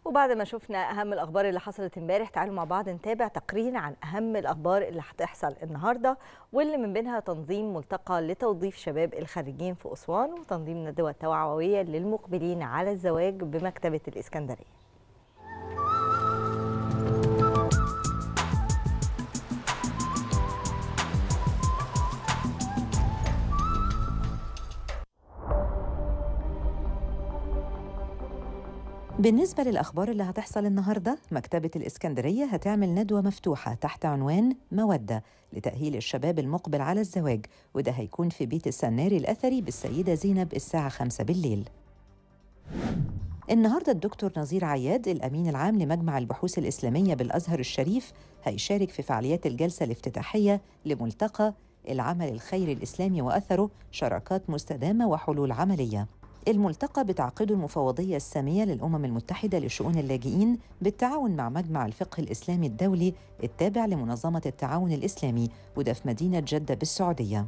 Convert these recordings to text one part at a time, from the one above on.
وبعد ما شفنا اهم الاخبار اللي حصلت امبارح تعالوا مع بعض نتابع تقرير عن اهم الاخبار اللي هتحصل النهارده واللي من بينها تنظيم ملتقى لتوظيف شباب الخريجين في اسوان وتنظيم ندوه توعويه للمقبلين على الزواج بمكتبه الاسكندريه بالنسبة للأخبار اللي هتحصل النهاردة مكتبة الإسكندرية هتعمل ندوة مفتوحة تحت عنوان مودة لتأهيل الشباب المقبل على الزواج وده هيكون في بيت السناري الأثري بالسيدة زينب الساعة 5 بالليل النهاردة الدكتور نظير عياد الأمين العام لمجمع البحوث الإسلامية بالأزهر الشريف هيشارك في فعاليات الجلسة الافتتاحية لملتقى العمل الخيري الإسلامي وأثره شراكات مستدامة وحلول عملية الملتقى بتعقده المفوضية السامية للأمم المتحدة لشؤون اللاجئين بالتعاون مع مجمع الفقه الإسلامي الدولي التابع لمنظمة التعاون الإسلامي وده في مدينة جدة بالسعودية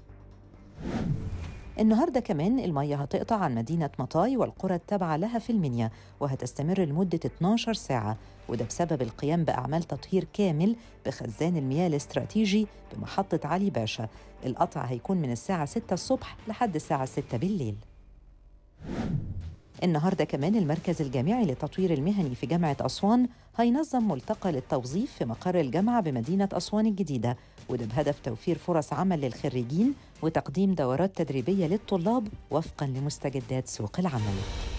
النهارده كمان المية هتقطع عن مدينة مطاي والقرى التابعة لها في المنيا وهتستمر لمدة 12 ساعة وده بسبب القيام بأعمال تطهير كامل بخزان المياه الاستراتيجي بمحطة علي باشا القطع هيكون من الساعة 6 الصبح لحد الساعة 6 بالليل النهارده كمان المركز الجامعي للتطوير المهني في جامعه اسوان هينظم ملتقى للتوظيف في مقر الجامعه بمدينه اسوان الجديده وده بهدف توفير فرص عمل للخريجين وتقديم دورات تدريبيه للطلاب وفقا لمستجدات سوق العمل